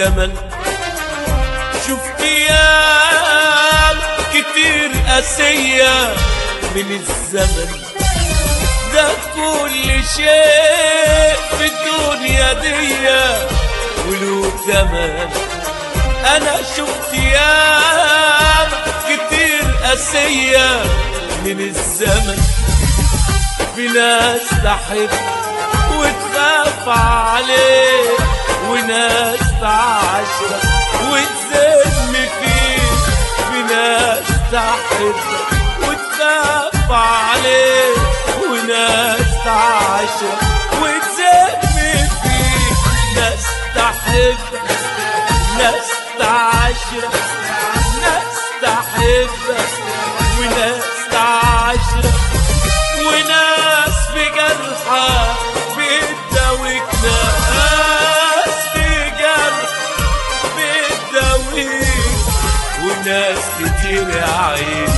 زمن شفت ايام كتير قاسية من الزمن ده كل شيء في الدنيا دي وله ثمن انا شفت ايام كتير قاسية من الزمن في ناس تحب وتخاف عليه وناس تعشق وتذم فيه في ناس تحب وتخاف عليه وناس تعشق وتذم فيه ناس تحب ناس تعشق ناس تحب وناس تعشق وناس في جرحى بتداويك ناس في جرح بتداويك وناس كتير يا عين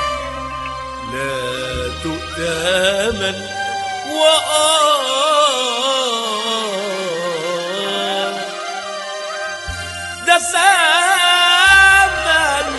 لا تؤتمن وآه ده زمن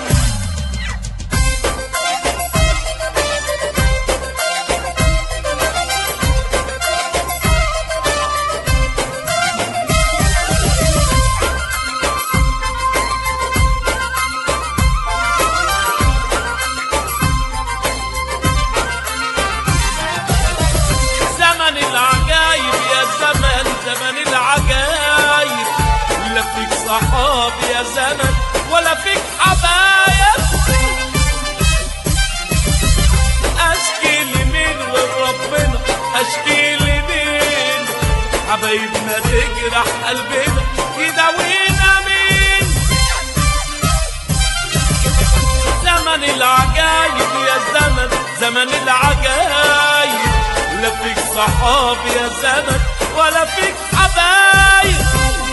زمن العجايب يا زمن زمن العجايب لا فيك صحاب يا زمن ولا فيك حبايب اشكي لمين وربنا اشكي لمين حبايبنا تجرح قلبنا يداوينا مين زمن العجايب يا زمن زمن العجايب لا فيك صحاب يا زمن ولا فيك حبايب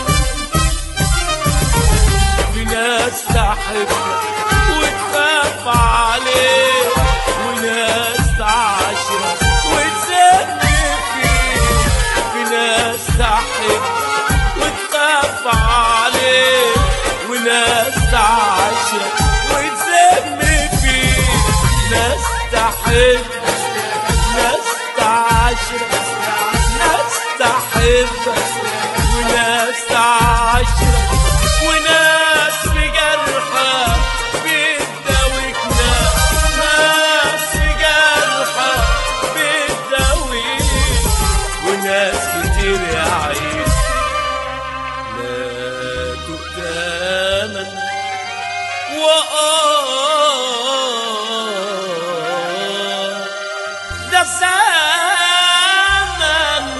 في ناس تحب وتخاف عليه وناس تعشق وتزن فيه في ناس تحب وتخاف عليه وناس تعشق وتزن فيه ناس تحب ناس تعشق ناس تحب وناس تعشق وناس في جرحى بتداويك ناس في جرحى بتداويك وناس كتير يا عين لا تؤتمن وآه ده زمن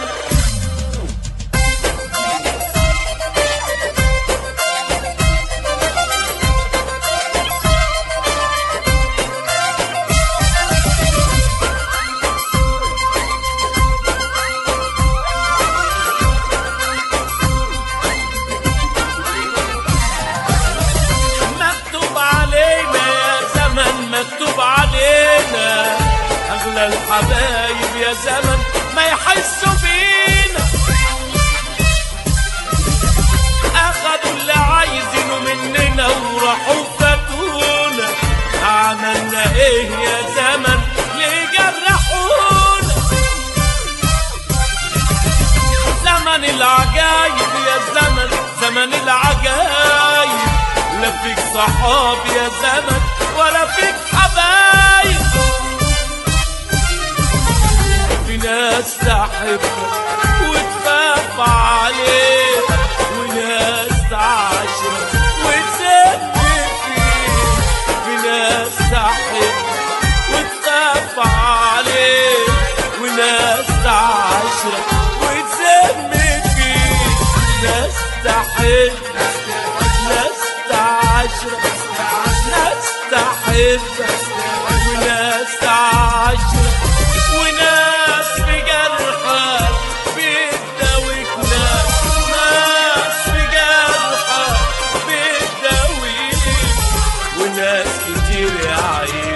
مكتوب علينا يا زمن مكتوب علينا أغلى الحبايب يا زمن ما يحسوا بينا أخدوا اللي عايزينه مننا وراحوا فاتونا عملنا إيه يا زمن ليه جرحونا زمن العجايب يا زمن زمن العجايب لا فيك صحاب يا زمن ولا فيك حبايب في ناس تحب وتخاف عليه وناس تعشق وتزن فيه في ناس تحب وتخاف عليه وناس تعشق وتزن فيه ناس تحب ناس تعشق ناس تحب وناس تعشق وناس في جرحى بتداويك ناس ناس في جرحى بتداويك وناس كتير يا عين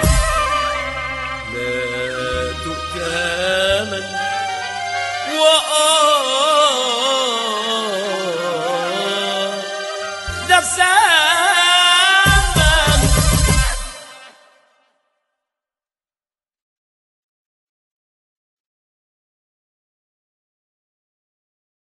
لا تؤتمن وآه ده ساعة